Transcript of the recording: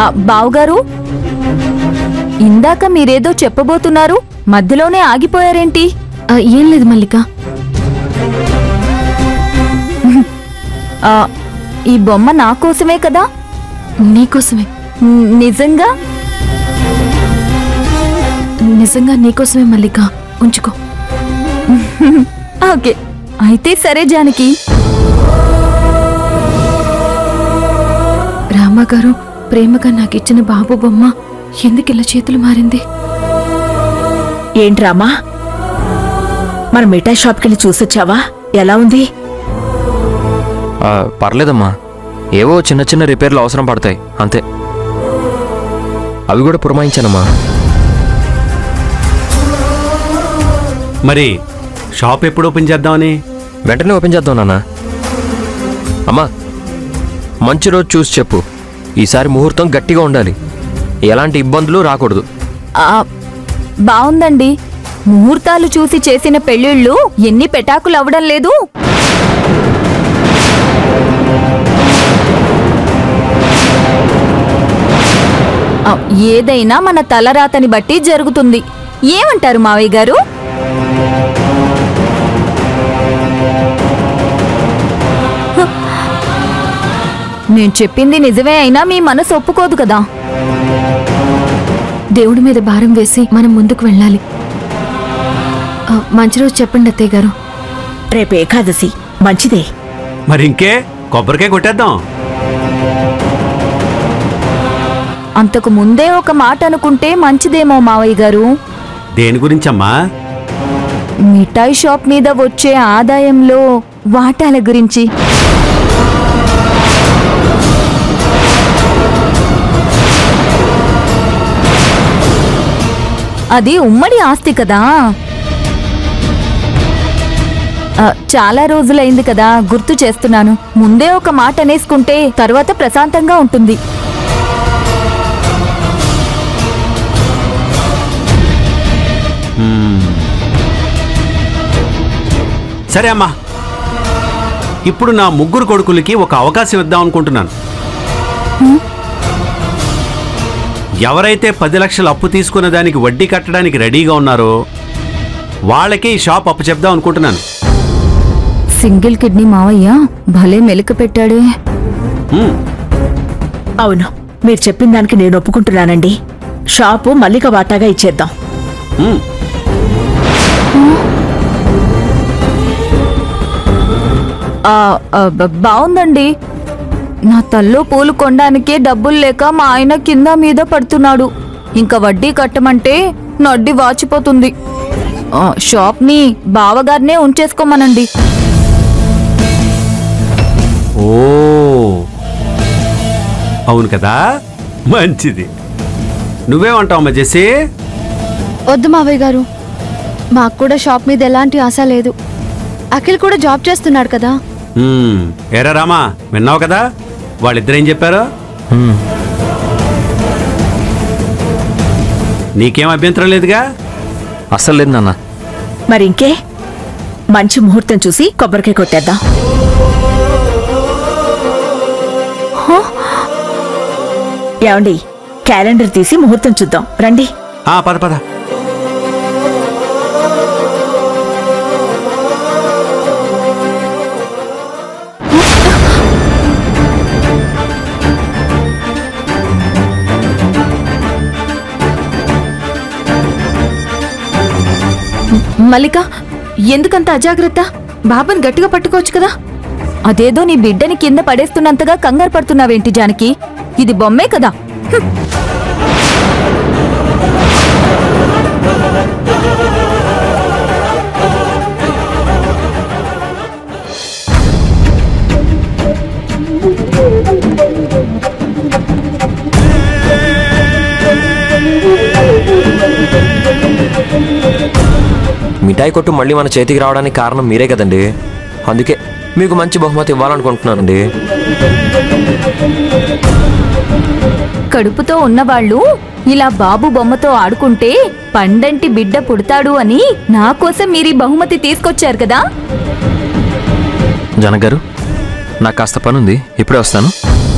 బావుగారు ఇందాక మీరేదో చెప్పబోతున్నారు మధ్యలోనే ఆగిపోయారేంటి ఆ, ఏం లేదు మల్లిక ఆ, ఈ బొమ్మ నా కోసమే కదా నీకోసమే న్- నిజంగా నిజంగా నీకోసమే మల్లిక ఉంచుకో ఓకే అయితే సరే జానకి రామగారు ప్రేమగా నాకిచ్చిన బాబు బొమ్మ ఎందుకు ఇలా చేతులు మారింది ఏంట్రామా మన మిఠాయి షాప్కి వెళ్ళి చూసొచ్చావా ఎలా ఉంది ఆ, పర్లేదమ్మా ఏవో చిన్న చిన్న రిపేర్లు అవసరం పడతాయి అంతే అవి కూడా పురమాయించానమ్మా మరి షాప్ ఎప్పుడు ఓపెన్ చేద్దామని వెంటనే ఓపెన్ చేద్దాం నాన్న అమ్మా మంచి రోజు చూసి చెప్పు ఈసారి ముహూర్తం గట్టిగా ఉండాలి ఎలాంటి ఇబ్బందులు రాకూడదు ఆ, బావుందండి ముహూర్తాలు చూసి చేసిన పెళ్ళిళ్ళు ఎన్ని పెటాకులు అవడం లేదు ఆ, ఏదైనా మన తలరాతని బట్టి జరుగుతుంది ఏమంటారు మావయ్య గారు హ. నేను చెప్పింది నిజమే అయినా మీ మనసు ఒప్పుకోదు కదా దేవుడి మీద భారం వేసి మనం ముందుకు వెళ్ళాలి ఆ, మంచి రోజు చెప్పండి అత్తయ్య గారు రేపు ఏకాదశి మంచిదే మరి ఇంకే కొబ్బరికాయ కొట్టేద్దాం అంతకు ముందే ఒక మాట అనుకుంటే మంచిదేమో మావయ్య గారు దేని గురించమ్మా మిఠాయి షాప్ మీద వచ్చే ఆదాయంలో వాటాల గురించి అది ఉమ్మడి ఆస్తి కదా ఆ, చాలా రోజులైంది కదా గుర్తు చేస్తున్నాను ముందే ఒక మాట అనేసుకుంటే తర్వాత ప్రశాంతంగా ఉంటుంది సరే అమ్మా ఇప్పుడు నా ముగ్గురు కొడుకులకి ఒక అవకాశం ఇద్దాం అనుకుంటున్నాను ఎవరైతే పది లక్షల అప్పు తీసుకున్న దానికి వడ్డీ కట్టడానికి రెడీగా ఉన్నారో వాళ్ళకి ఈ షాప్ అప్పు చెప్దాం అనుకుంటున్నాను సింగిల్ కిడ్నీ మావయ్య భలే మెలిక పెట్టాడే ఉమ్, అవును మీరు చెప్పిన దానికి నేను ఒప్పుకుంటున్నానండి షాపు మల్లిక వాటాగా ఇచ్చేద్దాం ఉమ్. ఆ, ఆ, బ- బావుందండి నా తల్లో పూలు కొనడానికే డబ్బులు లేక మా ఆయన కింద మీద పడుతున్నాడు ఇంకా వడ్డీ కట్టమంటే నడ్డి వాచిపోతుంది ఆ, షాప్ని బావగారినే ఉంచేసుకోమనండి ఓ అవును కదా మంచిది నువ్వేమంటావమ్మా జెస్సీ వద్దు మావయ్య గారు మాకు కూడా షాప్ మీద ఎలాంటి ఆశ లేదు అఖిల్ కూడా జాబ్ చేస్తున్నాడు కదా ఉమ్, ఏరా రామా విన్నావు కదా వాళ్ళిద్దరేం చెప్పారు హ్మ్. నీకేం అభ్యంతరం లేదుగా అస్సలు లేదు నాన్న మరి ఇంకే మంచి ముహూర్తం చూసి కొబ్బరికాయ కొట్టేద్దాం ఏమండి క్యాలెండర్ తీసి ముహూర్తం చూద్దాం రండి ఆ, పద పద మల్లిక ఎందుకంత అజాగ్రత్త బాబాని గట్టిగా పట్టుకోవచ్చు కదా అదేదో నీ బిడ్డని కింద పడేస్తున్నంతగా కంగారు పడుతున్నావేంటి జానకి ఇది బొమ్మే కదా మిఠాయి కొట్టు మళ్ళీ మన చేతికి రావడానికి కారణం మీరే కదండి అందుకే మీకు మంచి బహుమతి ఇవ్వాలనుకుంటున్నానండి కడుపుతో ఉన్నవాళ్ళు ఇలా బాబు బొమ్మతో ఆడుకుంటే పండంటి బిడ్డ పుడతాడు అని నా కోసం మీరు ఈ బహుమతి తీసుకొచ్చారు కదా జనక్ గారు నాకు కాస్త పని ఉంది ఇప్పుడే వస్తాను